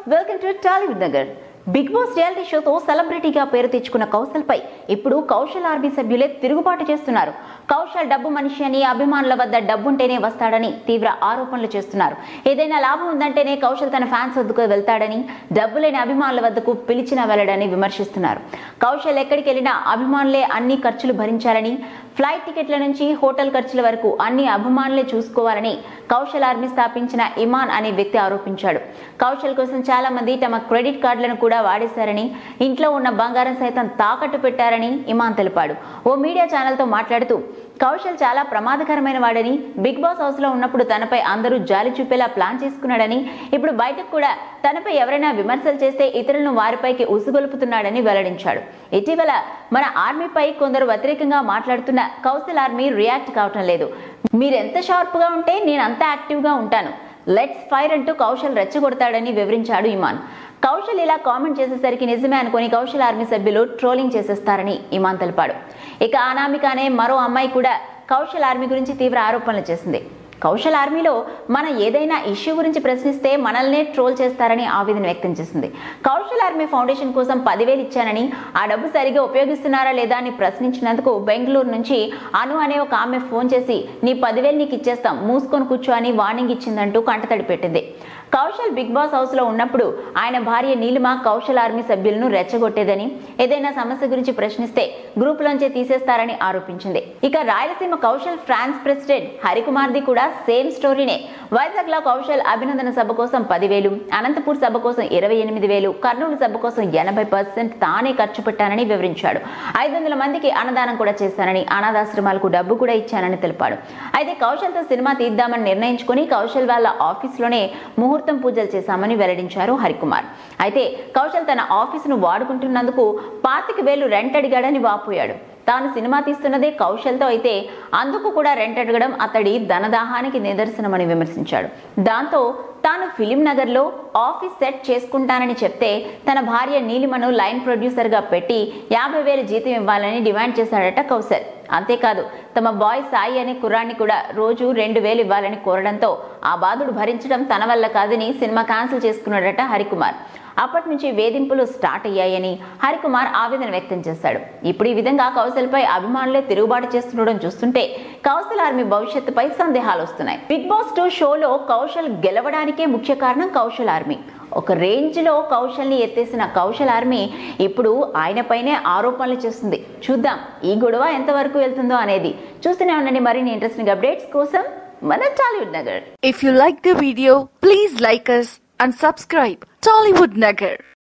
Welcome to Tollywood Nagar Bigg Boss reality షోతో సెలబ్రిటీగా పేరు తెచ్చుకున్న కౌశల్ పై ఇప్పుడు కౌశల్ ఆర్మీ సభ్యులే తిరుగుబాటు చేస్తున్నారు కౌశల్ డబ్బు మనిషి అని అభిమానుల వద్ద డబ్బుంటేనే వస్తాడని తీవ్ర ఆరోపణలు చేస్తున్నారు ఏదైనా లాభం ఉందంటేనే కౌశల్ తన ఫ్యాన్స్ వద్దకు వెళ్తాడని డబ్బు లేని అభిమానుల వద్దకు పిలిచినా వెళ్ళడని విమర్శిస్తున్నారు కౌశల్ ఎక్కడికి వెళ్ళినా అభిమానులే అన్ని ఖర్చులు భరించాలని ఫ్లైట్ టికెట్ల నుంచి హోటల్ ఖర్చుల వరకు అన్ని అభిమానులే చూసుకోవాలని కౌశల్ ఆర్మీ స్థాపించిన ఇమాన్ అనే వ్యక్తి ఆరోపించాడు కౌశల్ కోసం చాలా మంది తమ క్రెడిట్ కార్డులను కూడా వాడేశారని ఇంట్లో ఉన్న బంగారం సైతం తాకట్టు పెట్టారని ఇమాన్ తెలిపాడు ఓ మీడియా ఛానల్తో మాట్లాడుతూ కౌశల్ చాలా ప్రమాదకరమైన వాడని బిగ్ బాస్ హౌస్ లో ఉన్నప్పుడు తనపై అందరూ జాలి చూపేలా ప్లాన్ చేసుకున్నాడని ఇప్పుడు బయటకు కూడా తనపై ఎవరైనా విమర్శలు చేస్తే ఇతరులను వారిపైకి ఉసుగొలుపుతున్నాడని వెల్లడించాడు ఇటీవల మన ఆర్మీపై కొందరు వ్యతిరేకంగా మాట్లాడుతున్న కౌశల్ ఆర్మీ రియాక్ట్ కావటం లేదు మీరెంత షార్ప్ గా ఉంటే నేను అంత యాక్టివ్ గా ఉంటాను లెట్స్ ఫైర్ అంటూ కౌశల్ రెచ్చగొడతాడని వివరించాడు ఇమాన్ కౌశల్ ఇలా కామెంట్ చేసేసరికి నిజమే అనుకుని కౌశల్ ఆర్మీ సభ్యులు ట్రోలింగ్ చేసేస్తారని ఇమాన్ తెలిపాడు ఇక అనామిక అనే మరో అమ్మాయి కూడా కౌశల్ ఆర్మీ గురించి తీవ్ర ఆరోపణలు చేసింది కౌశల్ ఆర్మీలో మనం ఏదైనా ఇష్యూ గురించి ప్రశ్నిస్తే మనల్నే ట్రోల్ చేస్తారని ఆవేదన వ్యక్తం చేసింది కౌశల్ ఆర్మీ ఫౌండేషన్ కోసం పదివేలు ఇచ్చానని ఆ డబ్బు సరిగా ఉపయోగిస్తున్నారా లేదా అని ప్రశ్నించినందుకు బెంగళూరు నుంచి అను అనే ఒక ఆమె ఫోన్ చేసి నీ పదివేలు నీకు ఇచ్చేస్తాం మూసుకొని కూర్చో అని వార్నింగ్ ఇచ్చిందంటూ కంటతడి పెట్టింది కౌశల్ బిగ్ బాస్ హౌస్ లో ఉన్నప్పుడు ఆయన భార్య నీలిమ కౌశల్ ఆర్మీ సభ్యులను రెచ్చగొట్టేదని ఏదైనా సమస్య గురించి ప్రశ్నిస్తే గ్రూప్ లోంచే తీసేస్తారని ఆరోపించింది ఇక రాయలసీమ కౌశల్ ఫ్రాన్స్ ప్రెసిడెంట్ హరికుమార్ది కూడా సేమ్ స్టోరీనే వైజాగ్ లో కౌశల్ అభినందన సభ కోసం పదివేలు అనంతపూర్ సభ కోసం ఇరవై ఎనిమిది వేలు కర్నూలు సభ కోసం ఎనభై పర్సెంట్ తానే ఖర్చు పెట్టానని వివరించాడు ఐదు వందల మందికి అన్నదానం కూడా చేశానని అనాథాశ్రమాలకు డబ్బు కూడా ఇచ్చానని తెలిపాడు అయితే కౌశల్ తో సినిమా తీద్దామని నిర్ణయించుకుని కౌశల్ వాళ్ళ ఆఫీస్లోనే ముహూర్తం పూజలు చేశామని వెల్లడించారు హరికుమార్ అయితే కౌశల్ తన ఆఫీసును వాడుకుంటున్నందుకు పాతిక వేలు రెంట్ అడిగాడని వాపోయాడు తాను సినిమా తీస్తున్నదే కౌశల్తో అయితే అందుకు కూడా రెంట్ అడగడం అతడి ధనదాహానికి నిదర్శనమని విమర్శించాడు దాంతో తాను ఫిలిం నగర్లో ఆఫీస్ సెట్ చేసుకుంటానని చెప్తే తన భార్య నీలిమను లైన్ ప్రొడ్యూసర్గా పెట్టి యాభై వేలు జీతం ఇవ్వాలని డిమాండ్ చేశాడట కౌశల్ అంతేకాదు తమ బాయ్ సాయి అనే కుర్రాన్ని కూడా రోజు రెండు వేలు ఇవ్వాలని కోరడంతో ఆ బాధుడు భరించడం తన వల్ల కాదని సినిమా క్యాన్సిల్ చేసుకున్నాడట హరికుమార్ అప్పటి నుంచి వేధింపులు స్టార్ట్ అయ్యాయని హరికుమార్ ఆవేదన వ్యక్తం చేశాడు ఇప్పుడు ఈ విధంగా కౌశల్పై అభిమానులే తిరుగుబాటు చేస్తుండడం చూస్తుంటే కౌశల్ ఆర్మీ భవిష్యత్తుపై సందేహాలు వస్తున్నాయి బిగ్ బాస్ టూ షోలో కౌశల్ గెలవడానికే ముఖ్య కారణం కౌశల్ ఆర్మీ ఒక రేంజ్ లో కౌశల్ని ఎత్తేసిన కౌశల్ ఆర్మీ ఇప్పుడు ఆయనపైనే ఆరోపణలు చేస్తుంది చూద్దాం ఈ గొడవ ఎంతవరకు వెళ్తుందో అనేది చూస్తూనే ఉండండి మరిన్ని ఇంట్రెస్టింగ్ అప్డేట్స్ కోసం మన Tollywood Nagar If you like the video, please like us and subscribe Tollywood Nagar.